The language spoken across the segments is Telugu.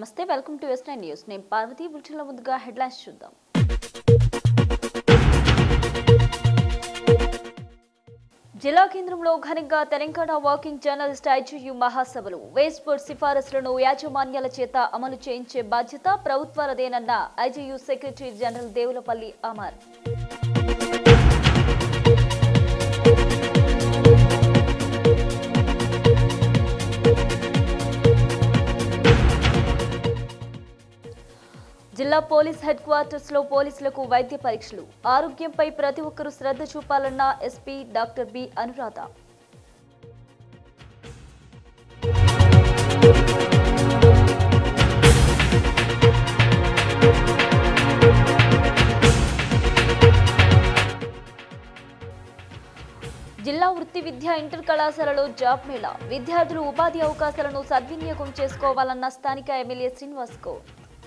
నమస్తే welcome to S nine news నేను పార్వతి బులెటిన్ల ముందుగా హెడ్లైన్స్ చూద్దాం జిల్లా కేంద్రంలో ఘనంగా తెలంగాణ వాకింగ్ జర్నలిస్ట్ ఐజీయు మహాసభలు వేస్ట్ బోర్డ్ సిఫారసులను యాజమాన్యాల చేత అమలు చేయించే బాధ్యత ప్రభుత్వాలదేనన్న IJU secretary general Devulapalli Amar జిల్లా పోలీస్ హెడ్ క్వార్టర్స్ లో పోలీసులకు వైద్య పరీక్షలు ఆరోగ్యంపై ప్రతి ఒక్కరూ శ్రద్ధ చూపాలన్న ఎస్పీ డాక్టర్ బి అనురాధ జిల్లా వృత్తి విద్యా ఇంటర్ కళాశాలలో జాబ్ మేళా విద్యార్థులు ఉపాధి అవకాశాలను సద్వినియోగం చేసుకోవాలన్న స్థానిక ఎమ్మెల్యే శ్రీనివాస్ గౌడ్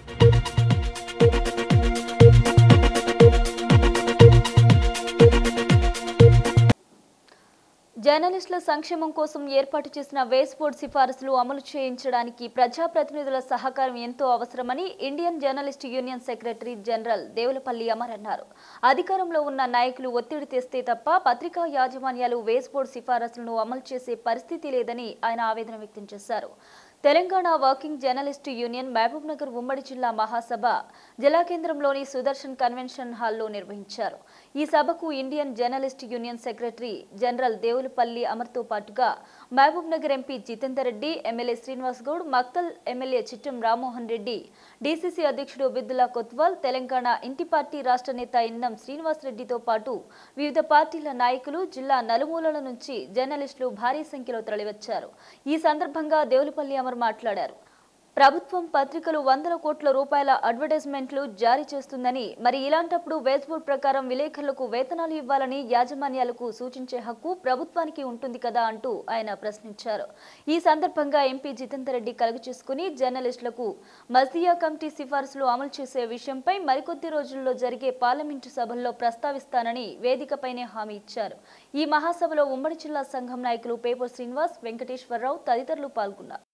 జర్నలిస్టుల సంక్షేమం కోసం ఏర్పాటు చేసిన వేస్ బోర్డ్ సిఫారసులు అమలు చేయించడానికి ప్రజాప్రతినిధుల సహకారం ఎంతో అవసరమని Indian journalist union secretary general Devulapalli Amar అన్నారు అధికారంలో ఉన్న నాయకులు ఒత్తిడి తెస్తే తప్ప పత్రికా యాజమాన్యాలు వేస్ బోర్డ్ సిఫారసులను అమలు చేసే పరిస్థితి లేదని ఆయన ఆవేదన వ్యక్తం చేశారు Telangana working journalist union Mahbub Nagar ఉమ్మడి జిల్లా మహాసభ జిల్లా కేంద్రంలోని సుదర్శన్ కన్వెన్షన్ హాల్లో నిర్వహించారు ఈ సభకు Indian journalist union secretary general Devulapalli అమర్తో పాటుగా Mahbub Nagar MP Jithender Reddy MLA Srinivas Goud Makthal MLA Chittem Rammohan Reddy DCC అధ్యక్షుడు బిద్దులా కొత్వాల్ తెలంగాణ ఇంటి పార్టీ రాష్ట్ర నేత ఇన్నం శ్రీనివాస్ రెడ్డితో పాటు వివిధ పార్టీల నాయకులు జిల్లా నలుమూలల నుంచి జర్నలిస్టులు భారీ సంఖ్యలో తరలివచ్చారు ఈ సందర్భంగా దేవులపల్లి అమర్ మాట్లాడారు ప్రభుత్వం పత్రికలు వందల కోట్ల రూపాయల అడ్వర్టైజ్మెంట్లు జారీ చేస్తుందని మరి ఇలాంటప్పుడు వేస్బోర్డ్ ప్రకారం విలేకరులకు వేతనాలు ఇవ్వాలని యాజమాన్యాలకు సూచించే హక్కు ప్రభుత్వానికి ఉంటుంది కదా అంటూ ఆయన ప్రశ్నించారు ఈ సందర్భంగా ఎంపీ జితేందర్ రెడ్డి కలుగు చేసుకుని జర్నలిస్టులకు మజ్దియా కమిటీ సిఫార్సులు అమలు చేసే విషయంపై మరికొద్ది రోజుల్లో జరిగే పార్లమెంటు సభల్లో ప్రస్తావిస్తానని వేదికపైనే హామీ ఇచ్చారు ఈ మహాసభలో ఉమ్మడి జిల్లా సంఘం నాయకులు పేపర్ శ్రీనివాస్ వెంకటేశ్వరరావు తదితరులు పాల్గొన్నారు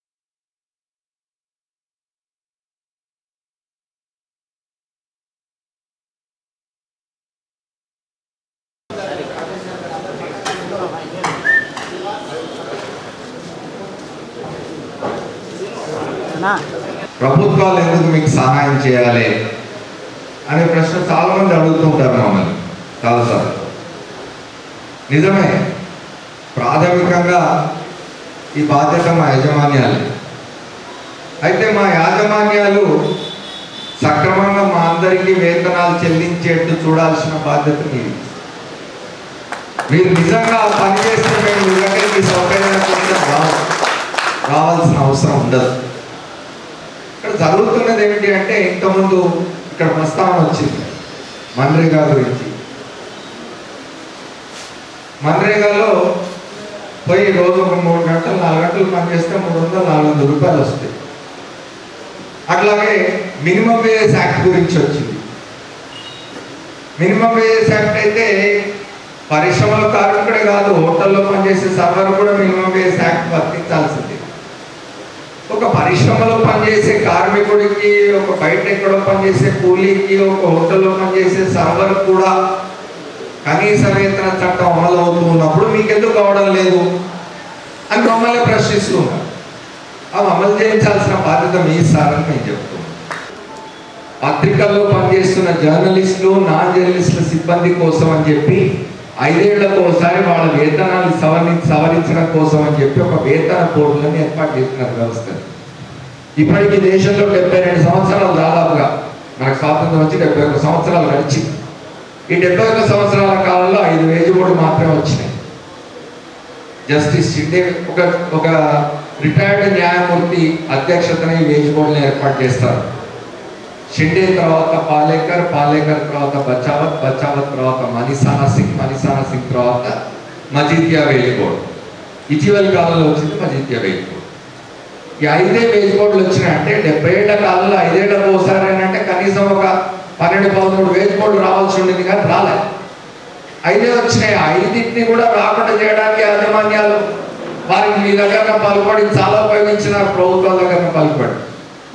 అన్నా ప్రభుత్వాలు ఎందుకు మీకు సహాయం చేయాలి అనే ప్రశ్న చాలా మంది అడుగుతుంటారు మమ్మల్ని చాలాసార్లు నిజమే ప్రాథమికంగా ఈ బాధ్యత మా యాజమాన్యాలు అయితే మా యాజమాన్యాలు సక్రమంగా మా అందరికీ వేతనాలు చెల్లించేట్టు చూడాల్సిన బాధ్యత మీది మీరు నిజంగా ఆ పని చేస్తే మేము మీ దగ్గరికి సౌకర్యం కోసం రావు రావాల్సిన అవసరం ఉండదు ఇక్కడ జరుగుతున్నది ఏమిటి అంటే ఇంతకుముందు ఇక్కడ ప్రస్తావన వచ్చింది మన్రేగా గురించి మన్రేగాలో పోయి రోజు ఒక మూడు గంటలు నాలుగు గంటలు పనిచేస్తే మూడు వందలు నాలుగు వందల రూపాయలు వస్తాయి అట్లాగే మినిమం వేజెస్ యాక్ట్ గురించి వచ్చింది మినిమం వేజెస్ యాక్ట్ అయితే పరిశ్రమల కార్మికుడే కాదు హోటల్లో పనిచేసే సర్వర్ కూడా మినిమం వేజెస్ యాక్ట్ వర్తించాల్సింది ఒక పరిశ్రమలో పనిచేసే కార్మికుడికి ఒక బయట ఎక్కడో పనిచేసే కూలీకి ఒక హోటల్లో పనిచేసే సర్వర్ కూడా కనీస వేతన చట్టం అమలు అవుతూ ఉన్నప్పుడు మీకు ఎందుకు అవడం లేదు అని మమ్మల్ని ప్రశ్నిస్తూ ఉన్నారు అవి అమలు చేయించాల్సిన బాధ్యత మీ సార్ అని మేము చెప్తున్నాం పత్రికల్లో పనిచేస్తున్న జర్నలిస్టులు నాన్ జర్నలిస్టుల సిబ్బంది కోసం అని చెప్పి ఐదేళ్లకు ఒకసారి వాళ్ళ వేతనాలు సవరి సవరించడం కోసం అని చెప్పి ఒక వేతన పోర్టులను ఏర్పాటు చేస్తున్నారు వ్యవస్థ ఇప్పటికీ దేశంలో డెబ్బై రెండు సంవత్సరాలు దాదాపుగా మనకు స్వాతంత్రం వచ్చి డెబ్బై ఒక సంవత్సరాలు గడిచింది ఈ డెబ్బై ఒక సంవత్సరాల కాలంలో ఐదు వేజు బోర్డు మాత్రమే వచ్చినాయి జస్టిస్ షిండే ఒక ఒక రిటైర్డ్ న్యాయమూర్తి అధ్యక్షతన ఈ వేజ్ బోర్డుని ఏర్పాటు చేస్తారు షిండే తర్వాత పాలేకర్ పాలేకర్ తర్వాత బచావత్ బచావత్ తర్వాత మణిసానా సింగ్ మణిసానా సింగ్ తర్వాత మజిద్యా వేజ్ బోర్డు ఇటీవల కాలంలో వచ్చింది మజిద్యా వేజ్ బోర్డు ఈ ఐదే వేజ్ బోర్డులు వచ్చినాయి అంటే డెబ్బై ఏళ్ల కాలంలో ఐదేళ్లకు ఒకసారి అంటే కనీసం ఒక పన్నెండు పదమూడు వేజ్ బోర్డులు రావాల్సి ఉండేది కానీ రాలే ఐదే వచ్చినాయి ఆ ఐదింటిని కూడా రాకుండా చేయడానికి యాజమాన్యాలు వారికి మీ దగ్గర పలుపడి చాలా ఉపయోగించిన ప్రభుత్వాల దగ్గర పలుపడి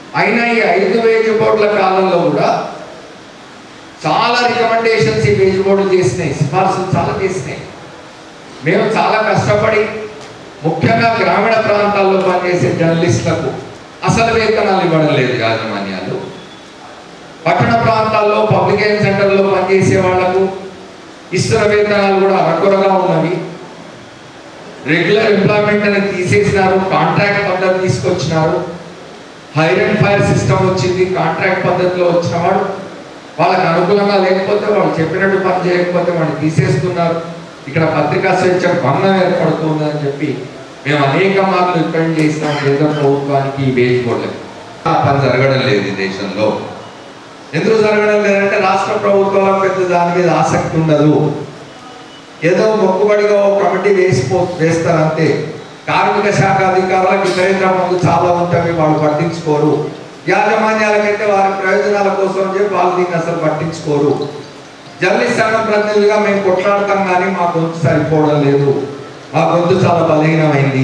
అయినా ఈ ఐదు వేజ్ బోర్డుల కాలంలో కూడా చాలా రికమెండేషన్స్ ఈ వేజ్ బోర్డులు చేసినాయి సిఫార్సులు చాలా చేసినాయి మేము చాలా కష్టపడి ముఖ్యంగా గ్రామీణ ప్రాంతాల్లో పనిచేసే జర్నలిస్టులకు అసలు వేతనాలు ఇవ్వడం లేదు యాజమాన్యాలు పట్టణ ప్రాంతాల్లో పబ్లికేషన్ సెంటర్లో పనిచేసే వాళ్లకు ఇస్తున్న వేతనాలు కూడా అరకొరగా ఉన్నవి రెగ్యులర్ ఎంప్లాయ్మెంట్ అనేది తీసేసినారు కాంట్రాక్ట్ పద్ధతి తీసుకొచ్చినారు హైర్ అండ్ ఫైర్ సిస్టమ్ వచ్చింది కాంట్రాక్ట్ పద్ధతిలో వచ్చిన వాడు వాళ్ళకి అనుకూలంగా లేకపోతే వాళ్ళు చెప్పినట్టు పని చేయకపోతే వాడిని తీసేస్తున్నారు ఇక్కడ పత్రికా స్వేచ్ఛ భంగం ఏర్పడుతుందని చెప్పి మేము అనేక మార్లు రికమెండ్ చేసినాం కేంద్ర ప్రభుత్వానికి ఈ వేజ్ బోర్డులకి ఆ పని జరగడం లేదు ఈ దేశంలో ఎందుకు జరగడం లేదంటే రాష్ట్ర ప్రభుత్వాలకు పెద్ద దాని మీద ఆసక్తి ఉండదు ఏదో మొక్కుబడిగా ఒక కమిటీ వేసిపో వేస్తారంతే కార్మిక శాఖ అధికారులకు ఇతరేతర పనులు చాలా ఉంటాయి వాళ్ళు పట్టించుకోరు యాజమాన్యాలకైతే వారి ప్రయోజనాల కోసం అని చెప్పి వాళ్ళు దీన్ని అసలు పట్టించుకోరు జర్నలిస్ట్ సంఘం ప్రతినిధులుగా మేము కొట్లాడతాం కానీ మా గొంతు సరిపోవడం లేదు మా గొంతు చాలా బలహీనమైంది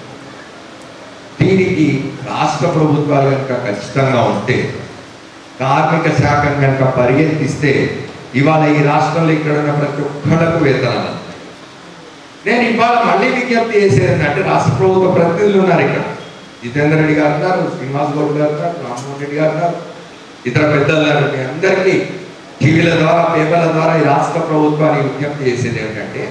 దీనికి రాష్ట్ర ప్రభుత్వాలు కనుక ఖచ్చితంగా ఉంటే కార్మిక శాఖను కనుక పరిగెత్తిస్తే ఇవాళ ఈ రాష్ట్రంలో ఇక్కడ ఉన్న ప్రతి ఒక్కళ్ళకు వేతనాలు అందుతాయి. నేను ఇవాళ మళ్ళీ విజ్ఞప్తి చేసేది ఏంటంటే రాష్ట్ర ప్రభుత్వ ప్రతినిధులు ఉన్నారు ఇక్కడ జితేందర్ రెడ్డి గారు ఉన్నారు శ్రీనివాస్ గౌడ్ గారు ఉన్నారు రామ్మోహన్ రెడ్డి గారు ఉన్నారు ఇతర పెద్దలు ఉన్నారు మీ అందరికీ టీవీల ద్వారా పేపర్ల ద్వారా ఈ రాష్ట్ర ప్రభుత్వానికి విజ్ఞప్తి చేసేది ఏమిటంటే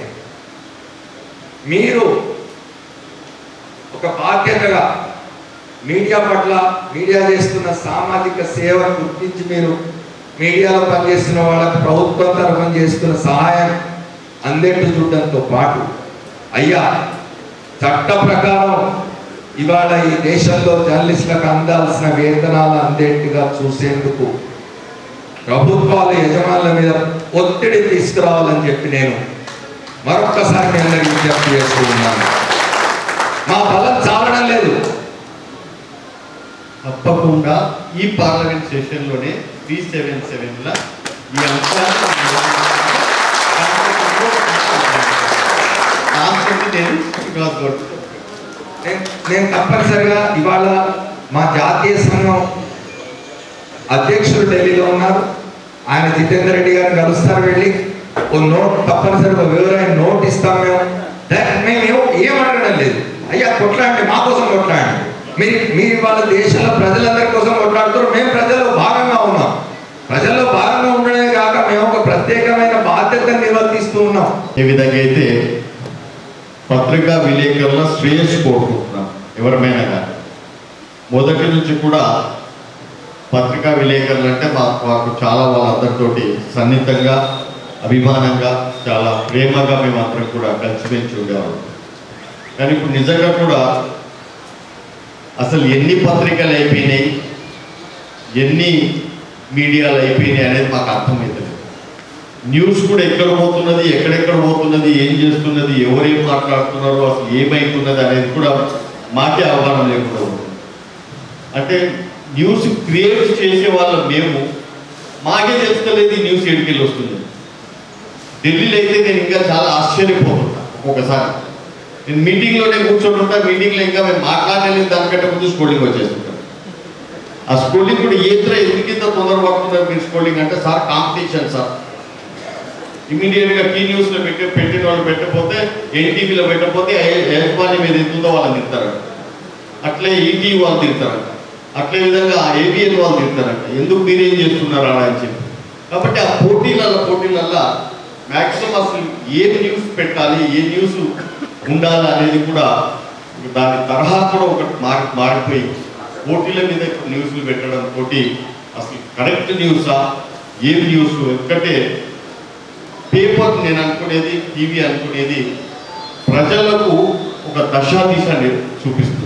మీరు ఒక బాధ్యతగా మీడియా పట్ల మీడియా చేస్తున్న సామాజిక సేవను గుర్తించి మీరు మీడియాలో పనిచేస్తున్న వాళ్ళకి ప్రభుత్వం తరఫున చేస్తున్న సహాయం అందేట్టు చూడడంతో పాటు అయ్యా చట్ట ప్రకారం ఇవాళ ఈ దేశంలో జర్నలిస్టులకు అందాల్సిన వేతనాలు అందేట్టుగా చూసేందుకు ప్రభుత్వాల యజమానుల మీద ఒత్తిడి తీసుకురావాలని చెప్పి నేను మరొక్కసారి మీ అందరికీ విజ్ఞప్తి చేస్తూ ఉన్నాను మా బలం చాలడం లేదు తప్పకుండా ఈ పార్లమెంట్ సెషన్లోనే త్రీ సెవెన్ సెవెన్ల ఈ అంశాన్ని నేను శ్రీనివాస్ గౌడ్ నేను- నేను తప్పనిసరిగా ఇవాళ మా జాతీయ సంఘం అధ్యక్షులు ఢిల్లీలో ఉన్నారు ఆయన జితేందర్ రెడ్డి గారిని కలుస్తారు వెళ్ళి ఓ నోట్ తప్పనిసరిగా వివరమైన నోట్ ఇస్తాం మేము దా- మేము ఏం- ఏం అడగడం లేదు అయ్యా కొట్లాడండి మా కోసం కొట్లాడండి మీరు మీరు ఇవాళ దేశంలో ప్రజలందరి కోసం కొట్లాడుతారు మేము ప్రజల్లో భాగంగా ఉన్నాం ప్రజల్లో భాగంగా ఉండడమే కాక మేము ఒక ప్రత్యేకమైన బాధ్యతను నిర్వర్తిస్తూ ఉన్నాం ఏ విధంగా అయితే పత్రికా విలేకరుల శ్రేయస్సు కోరుకుంటున్నాం ఎవరమైనా కానీ మొదటి నుంచి కూడా పత్రికా విలేకరులు అంటే మా మాకు చాలా వాళ్ళందరితోటి సన్నిహితంగా అభిమానంగా చాలా ప్రేమగా మేమందరం కూడా కలిసిమెలిసి ఉండేవాళ్ళం కానీ ఇప్పుడు నిజంగా కూడా అసలు ఎన్ని పత్రికలు అయిపోయినాయి ఎన్ని మీడియాలు అయిపోయినాయి అనేది మాకు అర్థమవుతుంది న్యూస్ కూడా ఎక్కడ పోతున్నది ఎక్కడెక్కడ పోతున్నది ఏం చేస్తున్నది ఎవరేం మాట్లాడుతున్నారో అసలు ఏమైతున్నది అనేది కూడా మాకే అవగాహన లేకుండా ఉంది అంటే న్యూస్ క్రియేట్ చేసే వాళ్ళం మేము మాకే తెలుస్తలేదు ఈ న్యూస్ ఎడికెళ్ళి వస్తుంది ఢిల్లీలో అయితే నేను ఇంకా చాలా ఆశ్చర్యపోతున్నా ఒక్కొక్కసారి నేను మీటింగ్లోనే కూర్చొని ఉంటా మీటింగ్లో ఇంకా మేము మాట్లాడలేదు దానికంటే ముందు స్కూలింగ్ వచ్చేస్తుంటాం ఆ స్కూలింగ్ కూడా ఏത്ര ఎందుకు ఇంత తొందర పడుతున్నారు మీరు స్కూలింగ్ అంటే సార్ కాంపిటీషన్ సార్ ఇమీడియట్ గా టీ న్యూస్ లో పెట్టి పెట్టిన వాళ్ళు పెట్టకపోతే ఎన్టీవీలో పెట్టకపోతే ఏ- యజమాని మీద ఎంతుందో వాళ్ళని తిడతారంట అట్లే ఈటీవీ వాళ్ళు తిడతారంట అట్లే విధంగా ఏబిఎన్ వాళ్ళు తిడతారంట ఎందుకు మీరేం చేస్తున్నారు అలా అని చెప్పి కాబట్టి ఆ పోటీలలో పోటీలల్లో మ్యాక్సిమం అసలు ఏ న్యూస్ పెట్టాలి ఏ న్యూస్ ఉండాలి అనేది కూడా దాని తరహా కూడా ఒకటి మారి మారిపోయి పోటీల మీద ఇప్పుడు న్యూస్లు పెట్టడం పోటీ అసలు కరెక్ట్ న్యూసా ఏం న్యూస్ ఎందుకంటే పేపర్ నేను అనుకునేది టీవీ అనుకునేది ప్రజలకు ఒక దశా దిశని చూపిస్తుంది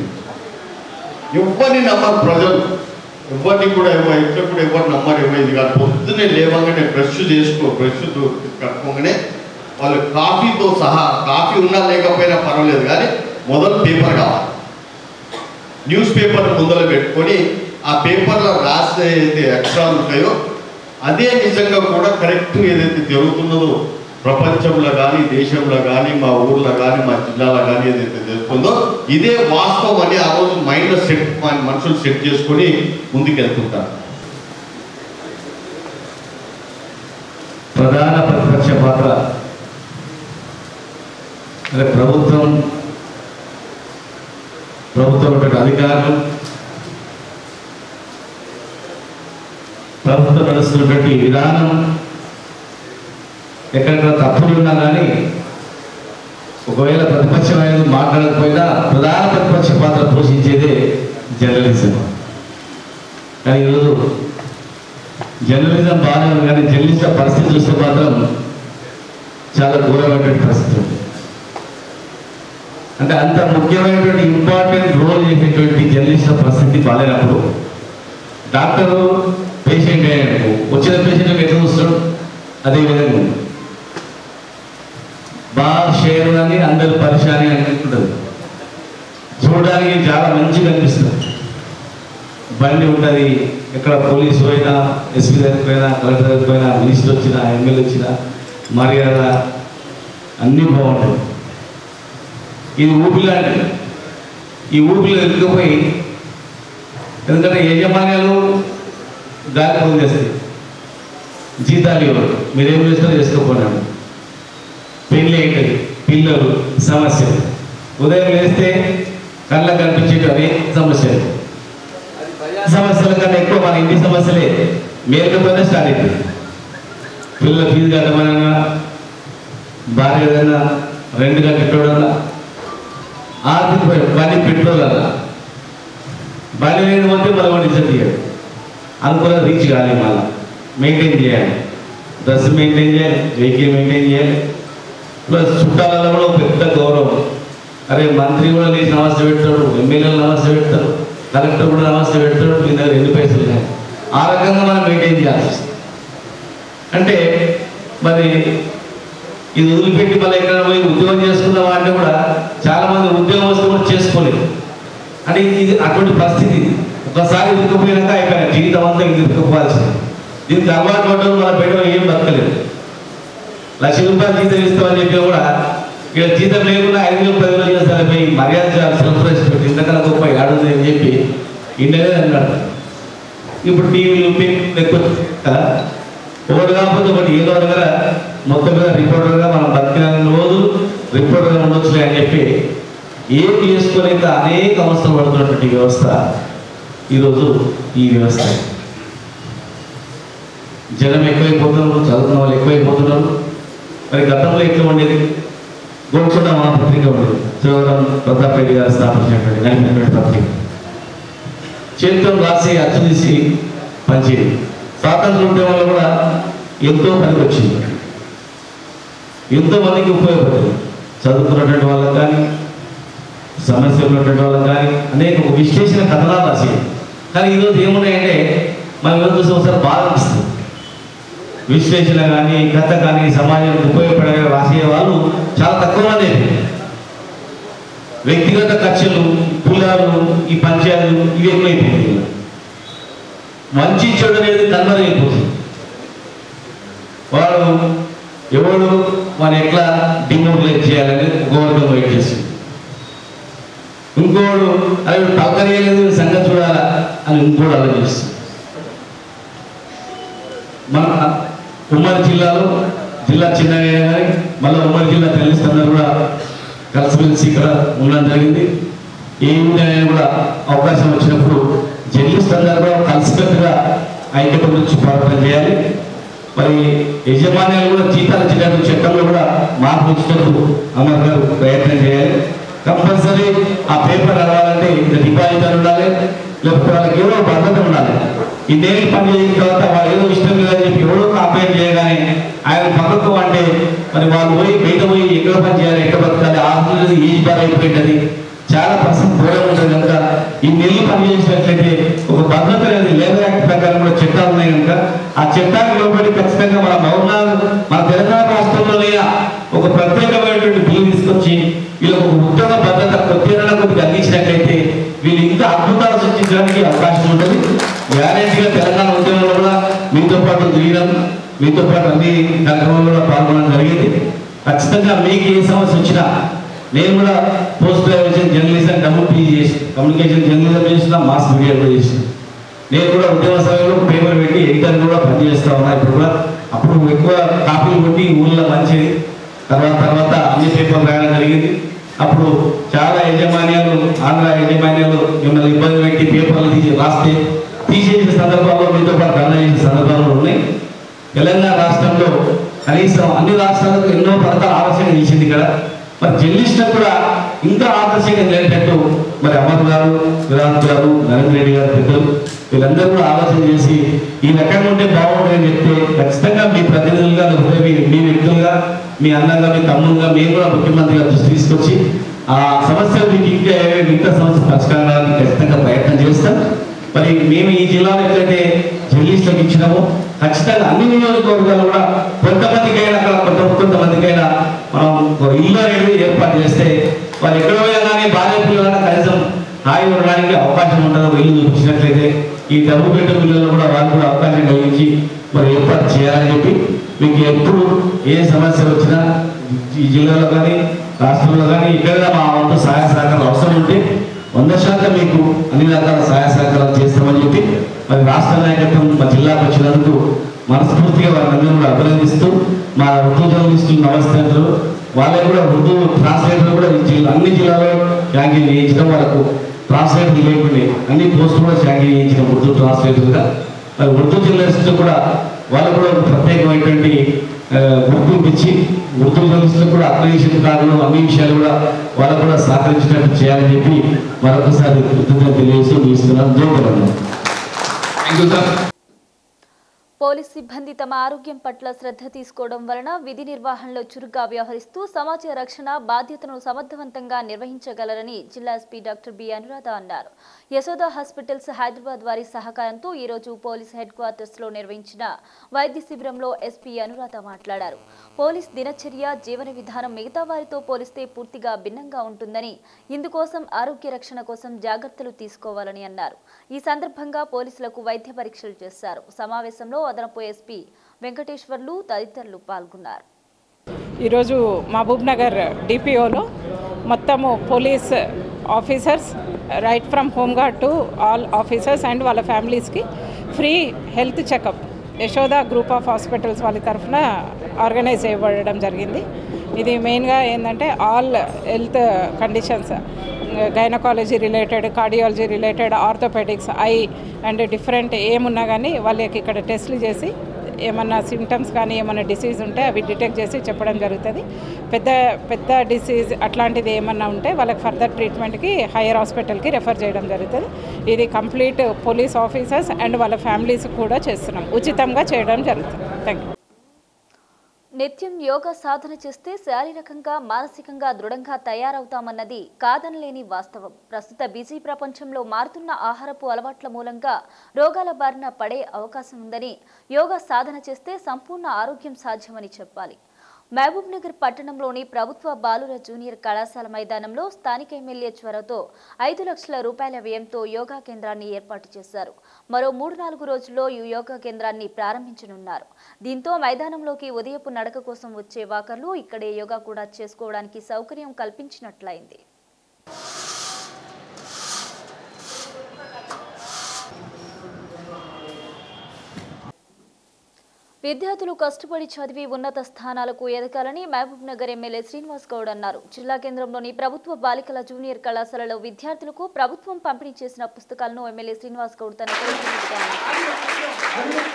ఎవరిని నమ్మరు ప్రజలు ఎవరిని కూడా ఎవరు ఎక్కడ కూడా ఎవరు నమ్మరు ఎవరు ఇది కాదు పొద్దున్నే లేవగానే బ్రష్ చేసుకో బ్రష్ కట్టుకోగానే వాళ్ళు కాఫీతో సహా కాఫీ ఉన్నా లేకపోయినా పర్వాలేదు కానీ మొదలు పేపర్ కావాలి న్యూస్ పేపర్ ముందర పెట్టుకొని ఆ పేపర్లో రాసే ఏదైతే అక్షరాలు ఉంటాయో అదే నిజంగా కూడా కరెక్ట్ ఏదైతే జరుగుతున్నదో ప్రపంచంలో కానీ దేశంలో కానీ మా ఊర్లో కానీ మా జిల్లాలో కానీ ఏదైతే జరుగుతుందో ఇదే వాస్తవం అని ఆ రోజు మైండ్లో సెట్ మనుషులు సెట్ చేసుకొని ముందుకెళ్తుంటారు ప్రధాన ప్రతిపక్ష పాత్ర అంటే ప్రభుత్వం ప్రభుత్వం ఉన్నటువంటి అధికారులు ప్రభుత్వం నడుస్తున్నటువంటి విధానం ఎక్కడెక్కడ తప్పులు ఉన్నా కానీ ఒకవేళ ప్రతిపక్షం అనేది మాట్లాడకపోయినా ప్రధాన ప్రతిపక్ష పాత్ర పోషించేదే జర్నలిజం కానీ ఈరోజు జర్నలిజం బాగానే ఉంది కానీ జర్నలిస్ట్ పరిస్థితి చూస్తే మాత్రం చాలా ఘోరమైనటువంటి పరిస్థితి ఉంది అంటే అంత ముఖ్యమైనటువంటి ఇంపార్టెంట్ రోల్ చేసేటువంటి జర్నలిస్ట్ పరిస్థితి బాగాలేనప్పుడు డాక్టరు పేషెంట్ అయ్యాడు వచ్చిన పేషెంట్ ఎట్లా చూస్తాడు అదే విధంగా ఉంది బాగా షేర్ అని అందరు పరిశాని అనుకుంటుంది చూడడానికి చాలా మంచిగా అనిపిస్తుంది బండి ఉంటుంది ఎక్కడ పోలీసు పోయినా ఎస్పీ దగ్గరికి పోయినా కలెక్టర్ దగ్గరికి పోయినా మినిస్టర్ వచ్చినా ఎమ్మెల్యే వచ్చినా మర్యాద అన్నీ బాగుంటాయి ఇది ఊపిలాంటిది ఈ ఊపిలో ఎదుగుపోయి ఎందుకంటే యజమాన్యాలు గాలి పొందేస్తాయి జీతాలు ఇవ్వరు మీరేం చేస్తారో చేసుకోపోయినాడు పెళ్ళి ఏంటది పిల్లలు సమస్యలు ఉదయం లేస్తే కళ్ళకు కనిపించేటి అదే సమస్యలు సమస్యల కన్నా ఎక్కువ మన ఇంటి సమస్యలే మేలుకపోయినా స్టార్ట్ అవుతుంది పిల్లల ఫీజు కట్టమనగా భార్య ఏదైనా రెండుగా కట్టడం ఆర్థిక పరి- బండి పెట్రోల్ అలా బండి లేని పోతే మళ్ళీ వాడు ఇజ్జత్ తీయడు అనుకున్న రీచ్ కాలేదు మళ్ళీ మెయింటైన్ చేయాలి డ్రెస్ మెయింటైన్ చేయాలి వెహికల్ మెయింటైన్ చేయాలి ప్లస్ చుట్టాలలో కూడా ఒక పెద్ద గౌరవం అరే మంత్రి కూడా లేచి నమస్తే పెడతాడు ఎమ్మెల్యేలు నమస్తే పెడతారు కలెక్టర్ కూడా నమస్తే పెడతాడు మీ దగ్గర ఎన్ని పైసలు ఉన్నాయి ఆ రకంగా మనం మెయింటైన్ చేయాల్సి వస్తుంది. అంటే మరి ఇది వదిలిపెట్టి మళ్ళీ ఎక్కడ పోయి ఉద్యోగం చేసుకుందాం అంటే కూడా చాలా మంది ఉద్యోగస్తులు కూడా చేసుకోలేదు అంటే ఇది ఇది అటువంటి పరిస్థితి ఇది. ఒకసారి ఇరుక్కుపోయినాక అయిపోయిన జీవితం అంతా ఇది ఇరుక్కుపోవాల్సింది దీనికి అలవాటు పడ్డం మన పెట్టడం ఏం బతకలేదు లక్ష రూపాయలు జీతం ఇస్తామని చెప్పి కూడా ఇక్కడ జీతం లేకుండా ఐదు వేలు పది వేలు చేస్తారని పోయి మర్యాద చేయాలి సెల్ఫ్ రెస్పెక్ట్ ఇంతకన్నా గొప్ప ఆడుంది అని చెప్పి ఇండియానే అన్నాడు ఇప్పుడు టీవీలు పేపర్లు ఎక్కువ కదా ఒకటి కాకపోతే ఒకటి ఏదో దగ్గర మొత్తం మీద రిపోర్టర్గా మనం బతికిన రోజు రిపోర్టర్గా ఉండొచ్చులే అని చెప్పి ఏం చేసుకోలేక అనేక అవస్థలు పడుతున్నటువంటి ఈ వ్యవస్థ ఈరోజు ఈ వ్యవస్థ జనం ఎక్కువైపోతున్నారు చదువుకున్న వాళ్ళు ఎక్కువైపోతున్నారు మరి గతంలో ఎట్లా ఉండేది గోల్కొండ మా పత్రిక ఉండేది శివరాం ప్రతాప్ రెడ్డి గారు స్థాపించినటువంటి నడిపినటువంటి పత్రిక చేతితో రాసి అచ్చు తీసి పనిచేయదు స్వాతంత్ర ఉద్యమంలో కూడా ఎంతో పనికి వచ్చింది ఎంతో మందికి ఉపయోగపడింది చదువుకున్నటువంటి వాళ్ళకి కానీ సమస్యలు ఉన్నటువంటి వాళ్ళకి కానీ అనేక విశ్లేషణ కథనాలు రాసేది కానీ ఈరోజు ఏమున్నాయంటే మనం ఈరోజు చూస్తే ఒకసారి బాధ అనిపిస్తుంది విశ్లేషణ కానీ కథ కానీ సమాజానికి ఉపయోగపడే రాసే వాళ్ళు చాలా తక్కువ మంది అయిపోయారు. వ్యక్తిగత కక్షలు కులాలు ఈ పంచాయతీలు ఇవి ఎక్కువైపోయింది మంచి చెడు అనేది కనుమరైపోతుంది వాడు ఎవడు వాడు ఎట్లా డిమోటిలేట్ చేయాలని గవర్నమెంట్ వెయిట్ చేస్తుంది ఇంకోడు అదే పలకరియలేదు సంగతి చూడాలా అని ఇంకోడు ఆలోచిస్తుంది మన ఉమ్మడి జిల్లాలో జిల్లా చిన్నగా కానీ మళ్ళీ ఉమ్మడి జిల్లా తెలుస్తున్నారు కూడా కలిసిమెలిసి ఇక్కడ ఉండడం జరిగింది ఏ ఊరైనా కూడా అవకాశం వచ్చినప్పుడు జర్నలిస్ట్ అందరూ కూడా కలిసికట్టుగా ఐక్యత గురించి పోరాటం చేయాలి మరి యజమాన్యాలు కూడా జీతాలు ఇచ్చేటప్పుడు చట్టంలో కూడా మార్పు వచ్చేటప్పుడు అమర్ గారు ప్రయత్నం చేయాలి కంపల్సరీ ఆ పేపర్ నడవాలంటే ఇంత డిపాజిట్ అని ఉండాలి లేకపోతే వాళ్ళకి ఏదో ఒక భద్రత ఉండాలి ఈ నేటి పని చేసిన తర్వాత వాళ్ళు ఏదో ఇష్టం లేదని చెప్పి ఎవడో కంప్లైంట్ చేయగానే ఆయన పక్కకు అంటే మరి వాళ్ళు పోయి బయట పోయి ఎక్కడ పని చేయాలి ఎక్కడ బతకాలి ఆ రోజు ఏజ్ బార్ అయిపోయింది చాలా పర్సెంట్ దూరం ఉంటుంది కనుక ఈ నెల్లు పని చేసినట్లయితే ఒక భద్రత అనేది లేబర్ యాక్ట్ ప్రకారం కూడా చట్టాలు ఉన్నాయి కనుక ఆ చట్టానికి లోబడి ఖచ్చితంగా మన మౌనాలు మన తెలంగాణ రాష్ట్రంలోనే ఒక ప్రత్యేకమైనటువంటి బిల్లు తీసుకొచ్చి వీళ్ళకు ఒక ఉత్తమ భద్రత కొద్దిగా కొద్దిగా అందించినట్లయితే వీళ్ళు ఇంకా అద్భుతాలు సృష్టించడానికి అవకాశం ఉంటుంది గ్యారెంటీగా తెలంగాణ ఉద్యమంలో కూడా మీతో పాటు తిరగడం మీతో పాటు అన్ని కార్యక్రమాల్లో కూడా పాల్గొనడం జరిగింది ఖచ్చితంగా మీకు ఏ సమస్య వచ్చినా నేను కూడా పోస్ట్ గ్రాడ్యుయేషన్ జర్నలిజం డబ్ల్యూపీ చేసి కమ్యూనికేషన్ జర్నలిజం చేసిన మాస్ మీడియా కూడా చేసిన నేను కూడా ఉద్యమ సమయంలో పేపర్ పెట్టి ఎడిటర్ కూడా పనిచేస్తా ఉన్నా ఇప్పుడు కూడా అప్పుడు ఎక్కువ కాపీలు కొట్టి ఊళ్ళో మంచిది తర్వాత తర్వాత అన్ని పేపర్లు రాయడం జరిగింది అప్పుడు చాలా యజమాన్యాలు ఆంధ్ర యజమాన్యాలు మిమ్మల్ని ఇబ్బంది పెట్టి పేపర్లు తీసి రాస్తే తీసేసిన సందర్భాల్లో మీతో పాటు ధర్నా చేసిన సందర్భాలు ఉన్నాయి తెలంగాణ రాష్ట్రంలో కనీసం అన్ని రాష్ట్రాలకు ఎన్నో పథకాలు ఆవశ్యకం చేసింది ఇక్కడ మరి జర్నలిస్టులకు కూడా ఇంకా ఆదర్శంగా నిలిపేట్టు మరి అమర్ గారు విరాట్ గారు నరేంద్ర రెడ్డి గారు పెద్దలు వీళ్ళందరూ కూడా ఆలోచన చేసి ఈ రకంగా ఉంటే బాగుంటుందని చెప్తే ఖచ్చితంగా మీ ప్రతినిధులుగా లేకపోతే మీ మీ వ్యక్తులుగా మీ అన్నగా మీ తమ్ముడుగా మేము కూడా ముఖ్యమంత్రి గారు దృష్టి తీసుకొచ్చి ఆ సమస్యలు మీకు ఇంకా ఏవేవి మిగతా సమస్య పరిష్కారానికి ఖచ్చితంగా ప్రయత్నం చేస్తాం మరి మేము ఈ జిల్లాలో ఎట్లయితే జర్నలిస్టులకు ఇచ్చినామో ఖచ్చితంగా అన్ని నియోజకవర్గాలు కూడా కొంతమందికైనా అక్కడ కొంత కొంతమందికైనా మనం ఒక ఇల్లు అనేది ఏర్పాటు చేస్తే వాళ్ళు ఎక్కడ పోయినా కానీ భార్య పిల్లలైనా కనీసం హాయి ఉండడానికి అవకాశం ఉండదు ఒక ఇల్లు చూపించినట్లయితే ఈ డబ్బు పెట్ట పిల్లలు కూడా వాళ్ళు కూడా అవకాశం కలిగించి మరి ఏర్పాటు చేయాలని చెప్పి మీకు ఎప్పుడు ఏ సమస్య వచ్చినా ఈ జిల్లాలో కానీ రాష్ట్రంలో కానీ ఎక్కడైనా మా వంతు సహాయ సహకారాలు అవసరం ఉంటే వంద శాతం మీకు అన్ని రకాల సహాయ సహకారాలు చేస్తామని చెప్పి మరి రాష్ట్ర నాయకత్వం మా జిల్లాకు వచ్చినందుకు మనస్ఫూర్తిగా వారిని కూడా అభినందిస్తూ మా ఉర్దూ జర్నలిస్టులు నమస్తే అంటారు వాళ్ళకి కూడా ఉర్దూ ట్రాన్స్లేటర్ కూడా ఈ జిల్లా అన్ని జిల్లాలో ట్యాంకింగ్ చేయించడం వాళ్ళకు ట్రాన్స్లేటర్ లేకుండే అన్ని పోస్టులు కూడా ట్యాంకింగ్ చేయించడం ఉర్దూ ట్రాన్స్లేటర్గా మరి ఉర్దూ జర్నలిస్టులు కూడా వాళ్ళకు కూడా ఒక ప్రత్యేకమైనటువంటి ఆ, గుర్తింపు ఇచ్చి ఉర్దూ జర్నలిస్టులకు కూడా అక్రిడిషన్ కార్డులు అన్ని విషయాలు కూడా వాళ్ళకు కూడా సహకరించినట్టు చేయాలని చెప్పి మరొకసారి కృతజ్ఞత తెలియజేసి ముగిస్తున్నాను జై Telangana thank you sir police సిబ్బంది తమ ఆరోగ్యం పట్ల శ్రద్ధ తీసుకోవడం వలన విధి నిర్వహణలో చురుగ్గా వ్యవహరిస్తూ సమాజ రక్షణ బాధ్యతను సమర్థవంతంగా నిర్వహించగలరని జిల్లా ఎస్పీ డాక్టర్ బి అనురాధ అన్నారు యశోద హాస్పిటల్స్ హైదరాబాద్ వారి సహకారంతో ఈ రోజు పోలీస్ హెడ్ క్వార్టర్స్ లో నిర్వహించిన వైద్య శిబిరంలో ఎస్పీ అనురాధ మాట్లాడారు పోలీస్ దినచర్య జీవన విధానం మిగతా వారితో పోలిస్తే పూర్తిగా భిన్నంగా ఉంటుందని ఇందుకోసం ఆరోగ్య రక్షణ కోసం జాగ్రత్తలు తీసుకోవాలని అన్నారు ఈ సందర్భంగా పోలీసులకు వైద్య పరీక్షలు చేశారు సమావేశంలో అదనపు ఎస్పీ వెంకటేశ్వర్లు తదితరులు పాల్గొన్నారు ఈరోజు మహబూబ్ నగర్ డిపిఓలో మొత్తము police officers right from home guard to all officers and వాళ్ళ ఫ్యామిలీస్కి free health checkup Yashoda group of hospitals వాళ్ళ తరఫున ఆర్గనైజ్ చేయబడడం జరిగింది ఇది మెయిన్గా ఏంటంటే all health conditions gynaecology related cardiology related orthopaedics eye and different ఏమున్నా కానీ వాళ్ళకి ఇక్కడ టెస్ట్లు చేసి ఏమన్నా సిమ్టమ్స్ కానీ ఏమన్నా డిసీజ్ ఉంటే అవి డిటెక్ట్ చేసి చెప్పడం జరుగుతుంది పెద్ద పెద్ద డిసీజ్ అట్లాంటిది ఏమన్నా ఉంటే వాళ్ళకి ఫర్దర్ ట్రీట్మెంట్కి హైయర్ హాస్పిటల్కి రెఫర్ చేయడం జరుగుతుంది ఇది కంప్లీట్ పోలీస్ ఆఫీసర్స్ అండ్ వాళ్ళ ఫ్యామిలీస్ కూడా చేస్తున్నాం ఉచితంగా చేయడం జరుగుతుంది థ్యాంక్ యూ నిత్యం యోగా సాధన చేస్తే శారీరకంగా మానసికంగా దృఢంగా తయారవుతామన్నది కాదనలేని వాస్తవం ప్రస్తుత బిజీ ప్రపంచంలో మారుతున్న ఆహారపు అలవాట్ల మూలంగా రోగాల బారిన పడే అవకాశం ఉందని యోగా సాధన చేస్తే సంపూర్ణ ఆరోగ్యం సాధ్యమని చెప్పాలి మహబూబ్ నగర్ పట్టణంలోని ప్రభుత్వ బాలుర జూనియర్ కళాశాల మైదానంలో స్థానిక ఎమ్మెల్యే చొరవతో ఐదు లక్షల రూపాయల వ్యయంతో యోగా కేంద్రాన్ని ఏర్పాటు చేశారు మరో మూడు నాలుగు రోజుల్లో ఈ యోగా కేంద్రాన్ని ప్రారంభించనున్నారు దీంతో మైదానంలోకి ఉదయపు నడక కోసం వచ్చే వాకర్లు ఇక్కడే యోగా కూడా చేసుకోవడానికి సౌకర్యం కల్పించినట్లయింది విద్యార్థులు కష్టపడి చదివి ఉన్నత స్థానాలకు ఎదగాలని మహబూబ్ నగర్ ఎమ్మెల్యే శ్రీనివాస్ గౌడ్ అన్నారు జిల్లా కేంద్రంలోని ప్రభుత్వ బాలికల జూనియర్ కళాశాలలో విద్యార్థులకు ప్రభుత్వం పంపిణీ చేసిన పుస్తకాలను ఎమ్మెల్యే శ్రీనివాస్ గౌడ్ తన ప్రతినిధిగా అందించారు.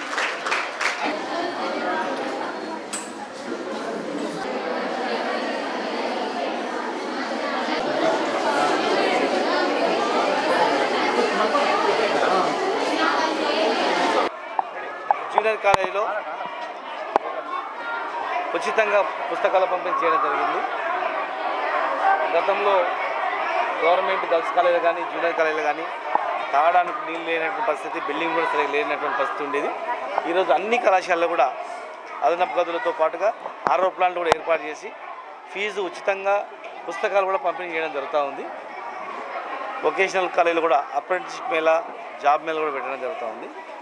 జూనియర్ కాలేజీలో ఉచితంగా పుస్తకాల పంపిణీ చేయడం జరిగింది గతంలో గవర్నమెంట్ గర్ల్స్ కాలేజీలు కానీ జూనియర్ కాలేజీలు కానీ తాగడానికి నీళ్ళు లేనటువంటి పరిస్థితి బిల్డింగ్ కూడా సరిగ్గా లేనటువంటి పరిస్థితి ఉండేది ఈరోజు అన్ని కళాశాలలో కూడా అదనపు గదులతో పాటుగా ఆరో ప్లాంట్లు కూడా ఏర్పాటు చేసి ఫీజు ఉచితంగా పుస్తకాలు కూడా పంపిణీ చేయడం జరుగుతూ ఉంది వొకేషనల్ కాలేజీలో కూడా అప్రెంటిస్షిప్ మేళ జాబ్ మేళ కూడా పెట్టడం జరుగుతూ ఉంది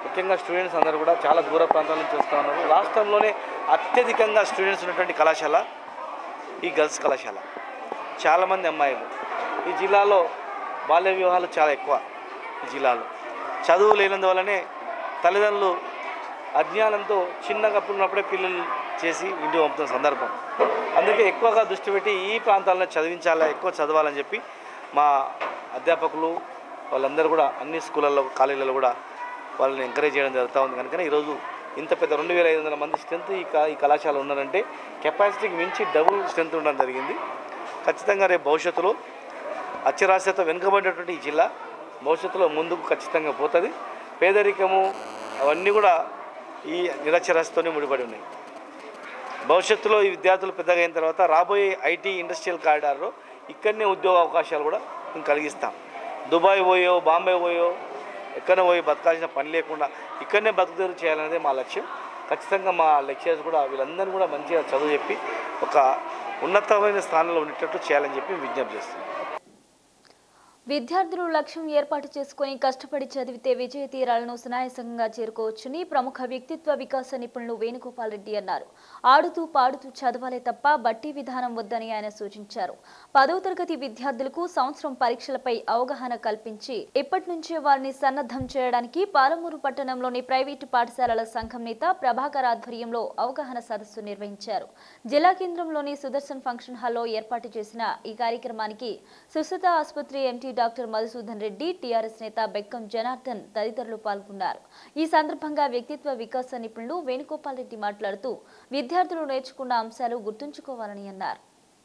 ముఖ్యంగా స్టూడెంట్స్ అందరూ కూడా చాలా దూర ప్రాంతాల నుంచి వస్తూ ఉన్నారు రాష్ట్రంలోనే అత్యధికంగా స్టూడెంట్స్ ఉన్నటువంటి కళాశాల ఈ గర్ల్స్ కళాశాల చాలామంది అమ్మాయిలు ఈ జిల్లాలో బాల్య వివాహాలు చాలా ఎక్కువ ఈ జిల్లాలో చదువు లేనందువల్లనే తల్లిదండ్రులు అజ్ఞానంతో చిన్నగా ఉన్నప్పుడే పిల్లలు చేసి ఇంటికి పంపుతున్న సందర్భం అందుకే ఎక్కువగా దృష్టి పెట్టి ఈ ప్రాంతాలను చదివించాలా ఎక్కువ చదవాలని చెప్పి మా అధ్యాపకులు వాళ్ళందరూ కూడా అన్ని స్కూళ్ళల్లో కాలేజీలలో కూడా వాళ్ళని ఎంకరేజ్ చేయడం జరుగుతూ ఉంది కనుక ఈరోజు ఇంత పెద్ద రెండు వేల ఐదు వందల మంది స్ట్రెంత్ ఈ కా ఈ కళాశాల ఉన్నారంటే కెపాసిటీకి మించి డబుల్ స్ట్రెంత్ ఉండడం జరిగింది ఖచ్చితంగా రేపు భవిష్యత్తులో అక్షరాస్యత వెనుకబడినటువంటి ఈ జిల్లా భవిష్యత్తులో ముందుకు ఖచ్చితంగా పోతుంది పేదరికము అవన్నీ కూడా ఈ నిరక్షరాస్యతోనే ముడిపడి ఉన్నాయి భవిష్యత్తులో ఈ విద్యార్థులు పెద్దగా అయిన తర్వాత రాబోయే ఐటీ ఇండస్ట్రియల్ కారిడార్లో ఇక్కడనే ఉద్యోగ అవకాశాలు కూడా మేము కలిగిస్తాం దుబాయ్ పోయో బాంబే పోయో ఎక్కడ పోయి బతకాల్సిన పని లేకుండా ఇక్కడనే బతుకుదేరు చేయాలనేదే మా లక్ష్యం ఖచ్చితంగా మా లెక్చరర్స్ కూడా వీళ్ళందరినీ కూడా మంచిగా చదువు చెప్పి ఒక ఉన్నతమైన స్థానంలో ఉండేటట్టు చేయాలని చెప్పి విజ్ఞప్తి చేస్తున్నాం విద్యార్థులు లక్ష్యం ఏర్పాటు చేసుకుని కష్టపడి చదివితే విజయ తీరాలను సునాయాసంగా చేరుకోవచ్చని ప్రముఖ వ్యక్తిత్వ వికాస నిపుణులు వేణుగోపాల్ రెడ్డి అన్నారు ఆడుతూ పాడుతూ చదవాలే తప్ప బట్టి విధానం వద్దని ఆయన సూచించారు పదవ తరగతి విద్యార్థులకు సంవత్సరం పరీక్షలపై అవగాహన కల్పించి ఇప్పటి నుంచే వారిని సన్నద్ధం చేయడానికి పాలమూరు పట్టణంలోని ప్రైవేటు పాఠశాలల సంఘం నేత ప్రభాకర్ ఆధ్వర్యంలో అవగాహన సదస్సు నిర్వహించారు జిల్లా కేంద్రంలోని సుదర్శన్ ఫంక్షన్ హాల్లో ఏర్పాటు చేసిన ఈ కార్యక్రమానికి సుశ్రుత ఆసుపత్రి MT doctor Madhusudan Reddy TRS నేత బెక్కం జనార్దన్ తదితరులు పాల్గొన్నారు ఈ సందర్భంగా వ్యక్తిత్వ వికాస నిపుణులు వేణుగోపాల్ రెడ్డి మాట్లాడుతూ విద్యార్థులు నేర్చుకున్న అంశాలు గుర్తుంచుకోవాలని అన్నారు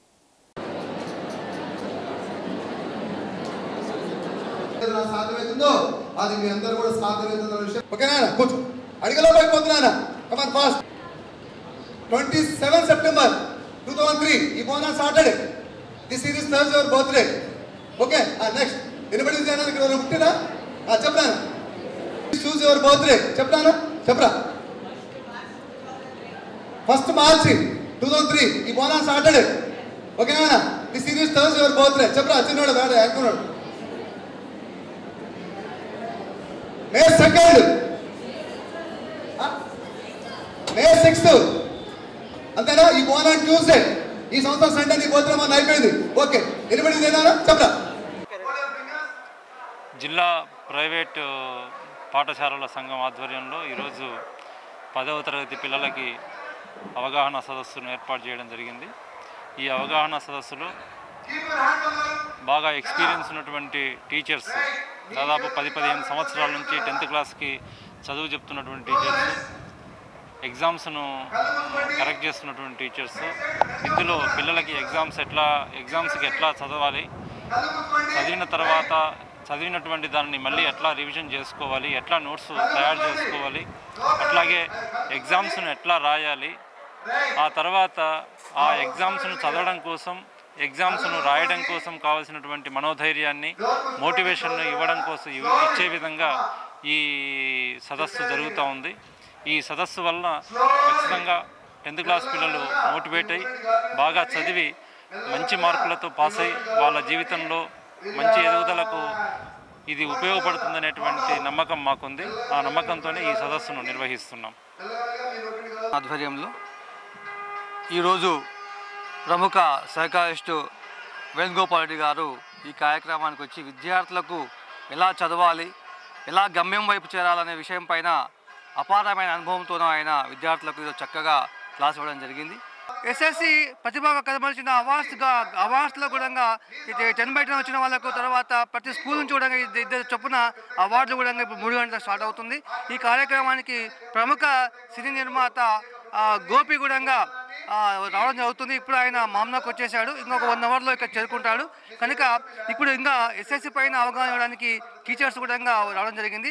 ఏది నా సాధ్యమవుతుందో అది మీ అందరూ కూడా సాధ్యమవుతుందన్న విషయం ఓకేనా కూర్చో అడిగలో పోతున్నానా come on fast twenty seven September two thousand three ఈ bonus Saturday this series there's your birthday okay next anybody ఇక్కడ ఎవరైనా పుట్టినా చెప్పరాను చూస్ యువర్ బర్త్డే చెప్తాను చెప్పరా first March two thousand three ఈ బోనస్ సాటర్డే ఓకేనా this series there's your birthday చెప్పరా చిన్నోడు వేరే అనుకున్నాడు మే సెకండ్ మే సిక్స్త్ అంతేనా ఈ బోన్ అండ్ ట్యూస్డే ఈ సంవత్సరం సండే నీ పోతే మన అయిపోయింది ఓకే ఎనిమిది ఏదైనా చెప్పరా జిల్లా ప్రైవేట్ పాఠశాలల సంఘం ఆధ్వర్యంలో ఈరోజు పదవ తరగతి పిల్లలకి అవగాహన సదస్సును ఏర్పాటు చేయడం జరిగింది ఈ అవగాహన సదస్సులో బాగా ఎక్స్పీరియన్స్ ఉన్నటువంటి టీచర్స్ దాదాపు పది పదిహేను సంవత్సరాల నుంచి టెన్త్ క్లాస్కి చదువు చెప్తున్నటువంటి టీచర్స్ ఎగ్జామ్స్ను కరెక్ట్ చేస్తున్నటువంటి టీచర్స్ ఇందులో పిల్లలకి ఎగ్జామ్స్ ఎట్లా ఎగ్జామ్స్కి ఎట్లా చదవాలి చదివిన తర్వాత చదివినటువంటి దాన్ని మళ్ళీ ఎట్లా రివిజన్ చేసుకోవాలి ఎట్లా నోట్స్ తయారు చేసుకోవాలి అట్లాగే ఎగ్జామ్స్ను ఎట్లా రాయాలి ఆ తర్వాత ఆ ఎగ్జామ్స్ను చదవడం కోసం ఎగ్జామ్స్ను రాయడం కోసం కావాల్సినటువంటి మనోధైర్యాన్ని మోటివేషన్ను ఇవ్వడం కోసం ఇవ్- ఇచ్చే విధంగా ఈ సదస్సు జరుగుతూ ఉంది ఈ సదస్సు వల్ల ఖచ్చితంగా టెన్త్ క్లాస్ పిల్లలు మోటివేట్ అయ్యి బాగా చదివి మంచి మార్కులతో పాస్ అయ్యి వాళ్ళ జీవితంలో మంచి ఎదుగుదలకు ఇది ఉపయోగపడుతుందనేటువంటి నమ్మకం మాకుంది ఆ నమ్మకంతోనే ఈ సదస్సును నిర్వహిస్తున్నాం ఆధ్వర్యంలో ఈరోజు ప్రముఖ సైకాలజిస్టు వేణుగోపాల్ రెడ్డి గారు ఈ కార్యక్రమానికి వచ్చి విద్యార్థులకు ఎలా చదవాలి ఎలా గమ్యం వైపు చేరాలనే విషయం పైన అపారమైన అనుభవంతోనూ ఆయన విద్యార్థులకు ఈరోజు చక్కగా క్లాస్ ఇవ్వడం జరిగింది ఎస్ఎస్సి ప్రతిభగా కనబరిచిన అవార్డ్స్గా అవార్డ్స్లో కూడా టెన్ బై టెన్ వచ్చిన వాళ్ళకు తర్వాత ప్రతి స్కూల్ నుంచి కూడా ఇద్ద- ఇద్దరు చొప్పున అవార్డులు కూడా ఇప్పుడు మూడు గంటలకు స్టార్ట్ అవుతుంది ఈ కార్యక్రమానికి ప్రముఖ సినీ నిర్మాత ఆ, గోపి కూడా రావడం జరుగుతుంది ఇప్పుడు ఆయన మామూలుకి వచ్చేసాడు ఇంకొక వన్ అవర్లో ఇక్కడ చేరుకుంటాడు కనుక ఇప్పుడు ఇంకా ఎస్ఎస్సి పైన అవగాహన ఇవ్వడానికి టీచర్స్ కూడా రావడం జరిగింది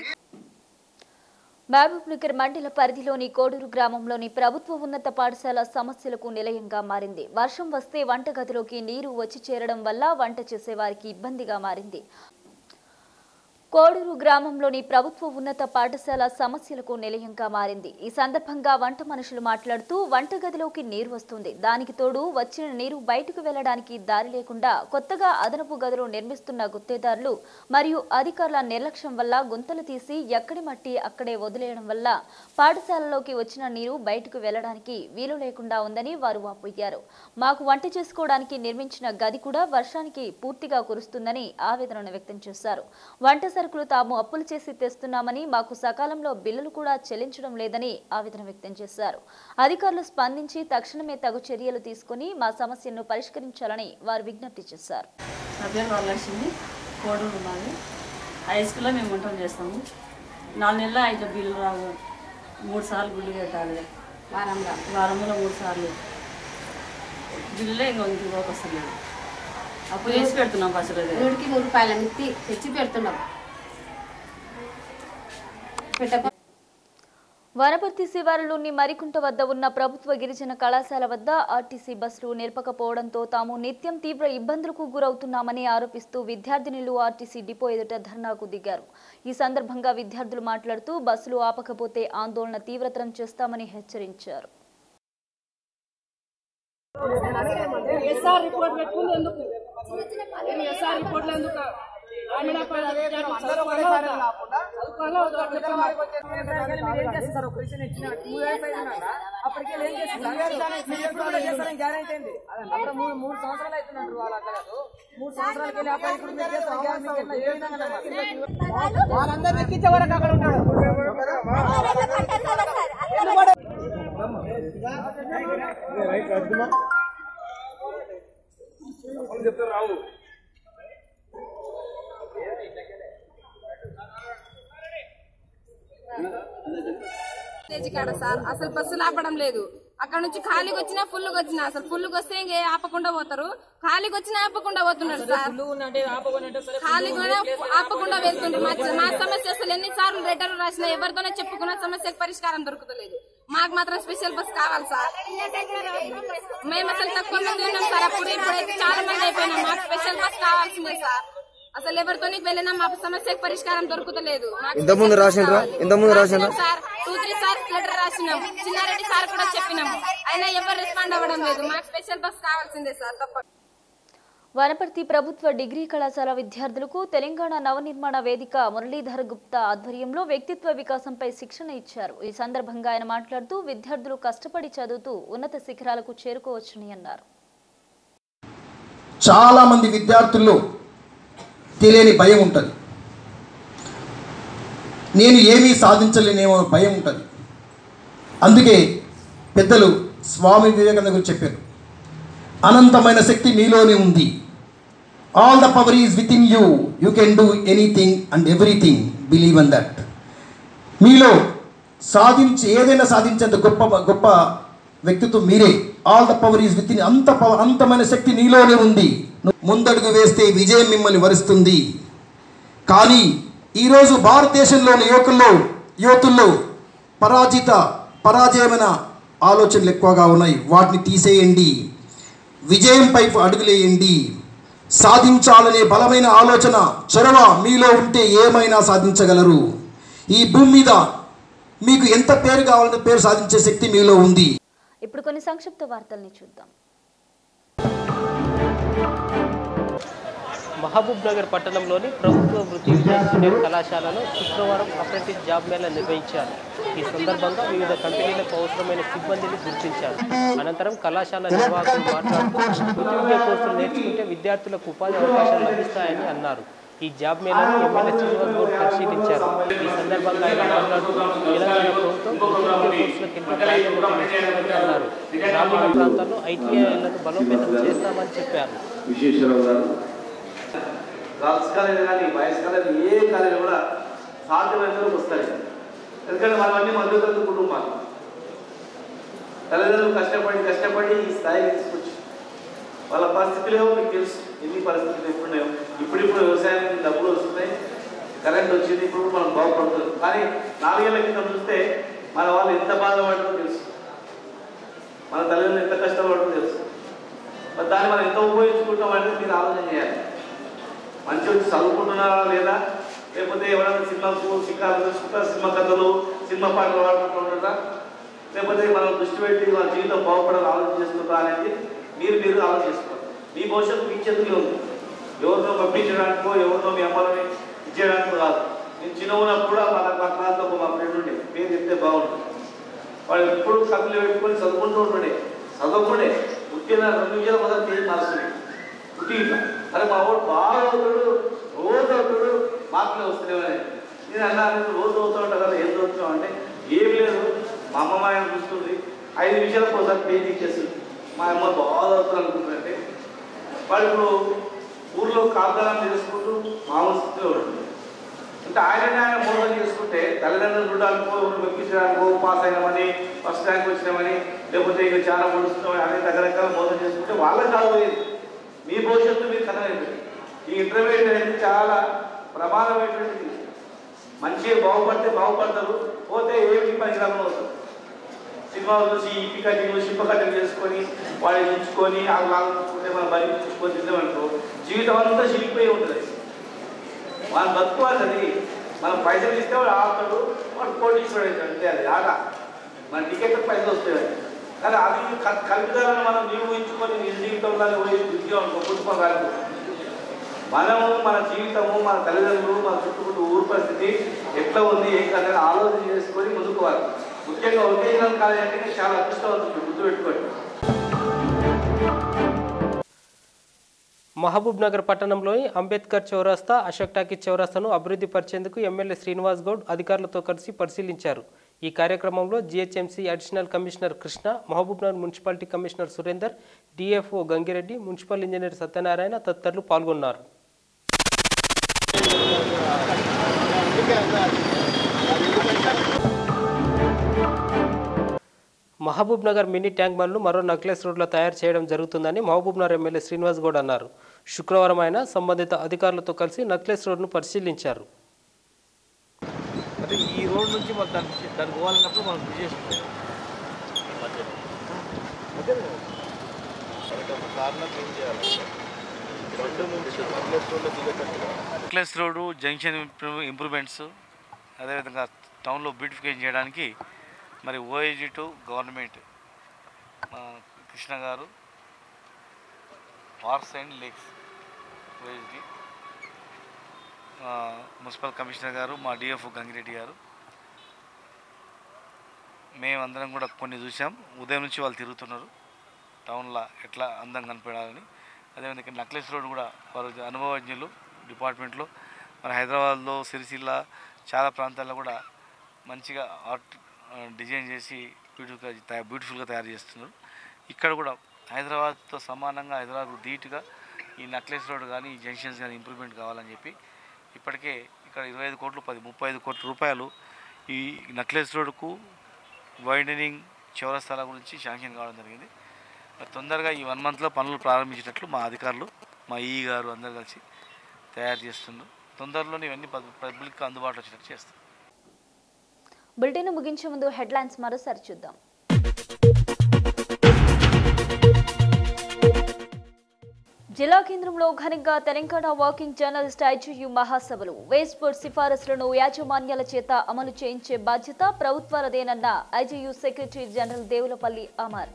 మహబూబ్ నగర్ మండల పరిధిలోని కోడూరు గ్రామంలోని ప్రభుత్వ ఉన్నత పాఠశాల సమస్యలకు నిలయంగా మారింది వర్షం వస్తే వంటగదిలోకి నీరు వచ్చి చేరడం వల్ల వంట చేసేవారికి ఇబ్బందిగా మారింది కోడూరు గ్రామంలోని ప్రభుత్వ ఉన్నత పాఠశాల సమస్యలకు నిలయంగా మారింది ఈ సందర్భంగా వంట మనుషులు మాట్లాడుతూ వంటగదిలోకి నీరు వస్తుంది దానికి తోడు వచ్చిన నీరు బయటకు వెళ్లడానికి దారి లేకుండా కొత్తగా అదనపు గదులు నిర్మిస్తున్న గుత్తేదారులు మరియు అధికారుల నిర్లక్ష్యం వల్ల గుంతలు తీసి ఎక్కడి మట్టి అక్కడే వదిలేయడం వల్ల పాఠశాలలోకి వచ్చిన నీరు బయటకు వెళ్లడానికి వీలు లేకుండా ఉందని వారు వాపోయారు మాకు వంట చేసుకోవడానికి నిర్మించిన గది కూడా వర్షానికి పూర్తిగా కురుస్తుందని ఆవేదనను వ్యక్తం చేశారు వంట సరుకులు తాము అప్పులు చేసి తెస్తున్నామని మాకు సకాలంలో బిల్లులు కూడా చెల్లించడం లేదని ఆవేదన వ్యక్తం చేశారు అధికారులు స్పందించి తక్షణమే తగు చర్యలు తీసుకుని మా సమస్యను పరిష్కరించాలని వారు విజ్ఞప్తి చేశారు నా పేరు వరలక్ష్మి కోడూరు మాది హై స్కూల్లో మేము వంటలు చేస్తాము నాలుగు నెలల ఐదు బిల్లు రావు మూడు సార్లు బిల్లు కట్టాలి వారంలో వారంలో మూడు సార్లు బిల్లులే ఇంకో ఇంటికి వస్తలేదు అప్పుడు వేసి పెడుతున్నాం పసలు నూటికి నూరు రూపాయల మిత్తి తెచ్చి పెడుతున్నాం పెట్టక వనపర్తి శివారులోని మరికుంట వద్ద ఉన్న ప్రభుత్వ గిరిజన కళాశాల వద్ద ఆర్టీసీ బస్సులు నిలపకపోవడంతో తాము నిత్యం తీవ్ర ఇబ్బందులకు గురవుతున్నామని ఆరోపిస్తూ విద్యార్థినులు ఆర్టీసీ డిపో ఎదుట ధర్నాకు దిగారు ఈ సందర్భంగా విద్యార్థులు మాట్లాడుతూ బస్సులు ఆపకపోతే ఆందోళన తీవ్రతరం చేస్తామని హెచ్చరించారు ఎస్ఆర్ రిపోర్ట్ పెట్టుకుంది ఎందుకు ఎస్ఆర్ రిపోర్ట్లు ఎందుకు గ్రామీణ అప్పటికే ఏం చేస్తారు గ్యారెంటీ ఏంది అప్పుడు మూడు మూడు సంవత్సరాలు అవుతున్నారు వాళ్ళు అక్కడ మూడు సంవత్సరాలకి వెళ్ళి అప్పుడు ఇప్పుడు మీరు చేస్తారు గ్యారెంటీ ఏ విధంగా వాళ్ళందరూ ఎక్కించే వరకు అక్కడ ఉంటాడు చెప్తారు రావు స్టేజ్ కాడ సార్ అసలు బస్సులు ఆపడం లేదు అక్కడ నుంచి ఖాళీకి వచ్చినా ఫుల్ వచ్చినా అసలు ఫుల్ వస్తే ఇంకే ఆపకుండా పోతారు ఖాళీకి వచ్చినా ఆపకుండా పోతున్నారు సార్ ఖాళీ కూడా ఆపకుండా వెళ్తుండ్రు మా మా సమస్య అసలు ఎన్ని సార్లు లెటర్ రాసినా ఎవరితోనే చెప్పుకున్న సమస్యకు పరిష్కారం దొరుకుతలేదు మాకు మాత్రం స్పెషల్ బస్ కావాలి సార్ మేము అసలు తక్కువ మంది ఉన్నాం సార్ అప్పుడు ఇప్పుడైతే చాలా మంది అయిపోయినాం మాకు స్పెషల్ బస్ కావాల్సిందే సార్ అసలు ఎవరితోని వెళ్ళినా మా సమస్యకు పరిష్కారం దొరుకుతలేదు మాకు ఇంత ముందు special bus రాసిండ్రా? కావాలి. ఇంత ముందు రాసిండ్రా? రాసినాం sir two three sir letter రాసినాం చిన్నారెడ్డి సార్ కూడా చెప్పినాం అయినా ఎవరు రెస్పాండ్ అవ్వడం లేదు మాకు స్పెషల్ బస్ కావాల్సిందే సార్ తప్ప వనపర్తి ప్రభుత్వ డిగ్రీ కళాశాల విద్యార్థులకు తెలంగాణ నవనిర్మాణ వేదిక మురళీధర్ గుప్తా ఆధ్వర్యంలో వ్యక్తిత్వ వికాసంపై శిక్షణ ఇచ్చారు ఈ సందర్భంగా ఆయన మాట్లాడుతూ విద్యార్థులు కష్టపడి చదువుతూ ఉన్నత శిఖరాలకు చేరుకోవచ్చని అన్నారు చాలామంది విద్యార్థుల్లో తెలియని భయం ఉంటుంది నేను ఏమీ సాధించలేనేమో భయం ఉంటుంది అందుకే పెద్దలు స్వామి వివేకానంద గురించి చెప్పారు అనంతమైన శక్తి మీలోనే ఉంది all the power is within you you can do anything and everything believe on that మీలో సాధించి ఏదైనా సాధించేంత గొప్ప గొప్ప వ్యక్తిత్వం మీరే all the power is within అంత పవర్ అంతమైన శక్తి నీలోనే ఉంది ముందడుగు వేస్తే విజయం మిమ్మల్ని వరిస్తుంది కానీ ఈరోజు భారతదేశంలోని యువకుల్లో యువతుల్లో పరాజిత పరాజయమైన ఆలోచనలు ఎక్కువగా ఉన్నాయి వాటిని తీసేయండి విజయంపై అడుగులేయండి సాధించాలనే బలమైన ఆలోచన చొరవ మీలో ఉంటే ఏమైనా సాధించగలరు ఈ భూమి మీద మీకు ఎంత పేరు కావాలంటే పేరు సాధించే శక్తి మీలో ఉంది ఇప్పుడు కొన్ని సంక్షిప్త వార్తల్ని చూద్దాం మహబూబ్ నగర్ పట్టణంలోని ప్రభుత్వ వృత్తి విద్యా జూనియర్ కళాశాలలో శుక్రవారం అప్రెంటిస్ జాబ్ మేళా నిర్వహించారు ఈ సందర్భంగా వివిధ కంపెనీలకు అవసరమైన సిబ్బందిని గుర్తించారు అనంతరం కళాశాల నిర్వాహకులు మాట్లాడుతూ వృత్తి విద్యా కోర్సులు నేర్చుకుంటే విద్యార్థులకు ఉపాధి అవకాశాలు లభిస్తాయని అన్నారు ఈ జాబ్ మేళాను ఎమ్మెల్యే శ్రీనివాస్ గౌడ్ పరిశీలించారు ఈ సందర్భంగా ఆయన మాట్లాడుతూ తెలంగాణ ప్రభుత్వం వృత్తి విద్యా కోర్సులకు ఎంతో ప్రాధాన్యత ఇస్తుందని అన్నారు గ్రామీణ ప్రాంతాల్లో ఐటీఐలను బలోపేతం చేస్తామని చెప్పారు విశ్వేశ్వరరావు గారు గర్ల్స్ కాలేజ్ కానీ బాయ్స్ కాలేజ్ ఏ కాలేజ్ కూడా సాధ్యమైనంత వరకు వస్తాయి ఎందుకంటే మనం అన్ని మధ్యతరగతి కుటుంబాలు తల్లిదండ్రులు కష్టపడి కష్టపడి ఈ స్థాయికి తీసుకొచ్చి వాళ్ళ పరిస్థితులు ఏమో మీకు తెలుసు ఎన్ని పరిస్థితులు ఎప్పుడున్నాయో ఇప్పుడిప్పుడు వ్యవసాయానికి డబ్బులు వస్తున్నాయి కరెంట్ వచ్చింది ఇప్పుడు మనం బాగుపడుతుంది కానీ నాలుగేళ్ల క్రితం చూస్తే మన వాళ్ళు ఎంత బాధపడటో తెలుసు మన తల్లిదండ్రులు ఎంత కష్టపడటో తెలుసు మరి దాన్ని మనం ఎంత ఉపయోగించుకుంటాం అనేది మీరు ఆలోచన చేయాలి మంచి వచ్చి చదువుకుంటున్నారా లేదా లేకపోతే ఎవరైనా సినిమాకు షికారు చూసుకుంటారు సినిమా కథలు సినిమా పాటలు పాడుకుంటూ ఉంటారా లేకపోతే మనం దృష్టి పెట్టి మన జీవితం బాగుపడాలని ఆలోచన చేసుకుంటారా అనేది మీరు మీరు ఆలోచన చేసుకోవాలి మీ భవిష్యత్తు మీ చేతుల్లో ఉంది ఎవరినో పంపించడానికో ఎవరినో మీ అమ్మని ఇచ్చేయడానికో కాదు నేను చిన్న ఉన్నప్పుడు కూడా మన పక్కనాతో మా ఫ్రెండ్ ఉండే పేరు చెప్తే బాగుంటుంది వాడు ఎప్పుడు కళ్ళు పెట్టుకొని చదువుకుంటూ ఉంటుండే చదవకుండే ముఖ్యంగా రెండు నిమిషాలు మొదలు పేరు మారుస్తుంది పుట్టి ఇట్లా అరే మా వాడు బాగా అవుతాడు రోజు అవుతాడు మార్కులు వస్తున్నాయి నేను అన్నాను రోజు అవుతా ఉంటా కదా ఏం చదువుతున్నావు అంటే ఏం లేదు మా అమ్మమ్మ ఆయన చూస్తుంది ఐదు నిమిషాలకు ఒకసారి పేజ్ ఇచ్చేస్తుంది మా అమ్మ బాగా చదువుతాను అనుకుంటుందంటే వాడు ఇప్పుడు ఊర్లో కాపుదలం చేసుకుంటూ మామూలు స్థితిలో ఉంటుంది అంటే ఆయనని ఆయన మోసం చేసుకుంటే తల్లిదండ్రులు చూడడానికో ఎవరు మెప్పించడానికో పాస్ అయినామని ఫస్ట్ ర్యాంక్ వచ్చినామని లేకపోతే ఇక చాలా పొడుస్తున్నామని అనే రకరకాల మోసం చేసుకుంటే వాళ్ళకి కాదు పోయేది మీ భవిష్యత్తు మీరు కనలేదు ఈ ఇంటర్మీడియట్ అనేది చాలా ప్రమాదమైనటువంటిది మంచిగా బాగుపడితే బాగుపడతారు పోతే ఏమి పనికిరామని అవుతారు సినిమా చూసి ఇప్పి కటింగ్ షిప్ప కటింగ్ చేసుకొని వాడిని ఉంచుకొని ఆ లాగుకుంటే మనం బలి చూసుకొని తిందామనుకో జీవితం అంతా చిరిగిపోయి ఉంటుంది వాళ్ళు బతుకోవాలి అది మనం పైసలు ఇస్తే వాడు ఆడతాడు వాడు కోటీశ్వరుడు అవుతాడు అంతే అది ఆట మన టికెట్ పైసలు వస్తాయి కానీ అది క- కల్పితాలను మనం నిర్వహించుకొని నిజ జీవితంలో పోయి ఉద్యోగం అనుకో కుటుంబం కాదు మనము మన జీవితము మన తల్లిదండ్రులు మన చుట్టుముట్టు ఊరు పరిస్థితి ఎట్లా ఉంది ఏం కదా అని ఆలోచన చేసుకొని ముందుకు పోవాలి ముఖ్యంగా ఒకేజనల్ కాలేజ్ అంటే చాలా అదృష్టవంతులు గుర్తుపెట్టుకోండి మహబూబ్ నగర్ పట్టణంలోని అంబేద్కర్ చౌరస్తా అశోక్ టాకీ చౌరస్తాను అభివృద్ధి పరిచేందుకు ఎమ్మెల్యే శ్రీనివాస్ గౌడ్ అధికారులతో కలిసి పరిశీలించారు ఈ కార్యక్రమంలో GHMC additional commissioner Krishna Mahbub Nagar municipality commissioner Surender DFO Gangireddy municipal engineer Satyanarayana తదితరులు పాల్గొన్నారు మహబూబ్ నగర్ మినీ ట్యాంక్ బండ్లు మరో నక్లెస్ రోడ్లో తయారు చేయడం జరుగుతుందని మహబూబ్ నగర్ ఎమ్మెల్యే శ్రీనివాస్ గౌడ్ అన్నారు శుక్రవారం ఆయన సంబంధిత అధికారులతో కలిసి నక్లెస్ రోడ్ను పరిశీలించారు అంటే ఈ రోడ్ నుంచి మనం దానికి దానికి పోవాలన్నప్పుడు మనం కృషి చేసుకుంటాం నెక్లెస్ రోడ్డు జంక్షన్ ఇంప్రూవ్మెంట్స్ అదేవిధంగా టౌన్లో బ్యూటిఫికేషన్ చేయడానికి మరి ఓఏజీ టు గవర్నమెంట్ మా Krishna garu parks and lakes OSD municipal commissioner garu మా డిఎఫ్ గంగిరెడ్డి గారు మేమందరం కూడా కొన్ని చూసాం ఉదయం నుంచి వాళ్ళు తిరుగుతున్నారు టౌన్లో ఎట్లా అందం కనిపించాలని అదేవిధంగా ఇక్కడ నక్లెస్ రోడ్ కూడా వారు అనుభవజ్ఞులు డిపార్ట్మెంట్లో మన హైదరాబాద్లో సిరిసిల్ల చాలా ప్రాంతాల్లో కూడా మంచిగా ఆర్ట్ ఆ, డిజైన్ చేసి బ్యూటిఫుల్గా తయా- బ్యూటిఫుల్గా తయారు చేస్తున్నారు ఇక్కడ కూడా హైదరాబాద్తో సమానంగా హైదరాబాద్ ధీటుగా ఈ నక్లెస్ రోడ్ కానీ ఈ జంక్షన్స్ కానీ ఇంప్రూవ్మెంట్ కావాలని చెప్పి ఇప్పటికే ఇక్కడ ఇరవై ఐదు కోట్లు పది ముప్పై ఐదు కోట్ల రూపాయలు ఈ నక్లెస్ రోడ్కు వైడనింగ్ చౌరస్తాల గురించి శాంక్షన్ కావడం జరిగింది మరి తొందరగా ఈ వన్ మంత్లో పనులు ప్రారంభించేటట్లు మా అధికారులు మా ఈ గారు అందరు కలిసి తయారు చేస్తున్నారు తొందరలోనే ఇవన్నీ పబ్- పబ్లిక్కి అందుబాటులో వచ్చేటట్టు చేస్తారు బులెటిన్ ముగించే ముందు హెడ్లైన్స్ మరోసారి చూద్దాం జిల్లా కేంద్రంలో ఘనంగా తెలంగాణ వాకింగ్ జర్నలిస్ట్ ఐజీయు మహాసభలు వేస్ట్ బోర్డ్ సిఫారసులను యాజమాన్యాల చేత అమలు చేయించే బాధ్యత ప్రభుత్వాలదేనన్న IJU secretary general Devulapalli Amar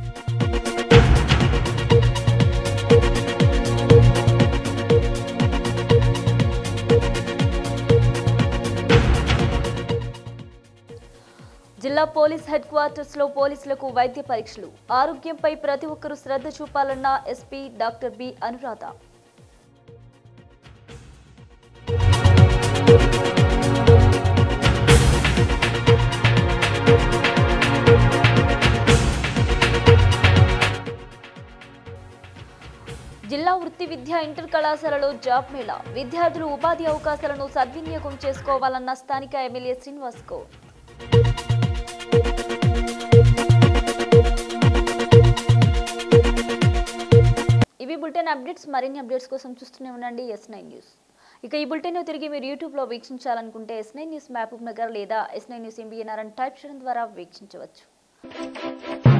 జిల్లా పోలీస్ హెడ్ క్వార్టర్స్ లో పోలీసులకు వైద్య పరీక్షలు ఆరోగ్యంపై ప్రతి ఒక్కరూ శ్రద్ధ చూపాలన్న ఎస్పీ డాక్టర్ బి అనురాధ జిల్లా వృత్తి విద్యా ఇంటర్ కళాశాలలో జాబ్ మేళా విద్యార్థులు ఉపాధి అవకాశాలను సద్వినియోగం చేసుకోవాలన్న స్థానిక ఎమ్మెల్యే శ్రీనివాస్ గౌడ్ ఇవి బులెటిన్ అప్డేట్స్ మరిన్ని అప్డేట్స్ కోసం చూస్తూనే ఉండండి ఎస్ నైన్ న్యూస్ ఇక ఈ బులెటిన్ తిరిగి మీరు యూట్యూబ్లో వీక్షించాలనుకుంటే S nine news Mahbub Nagar లేదా ఎస్ నైన్ న్యూస్ ఎంబీఎన్ఆర్ అని టైప్ చేయడం ద్వారా వీక్షించవచ్చు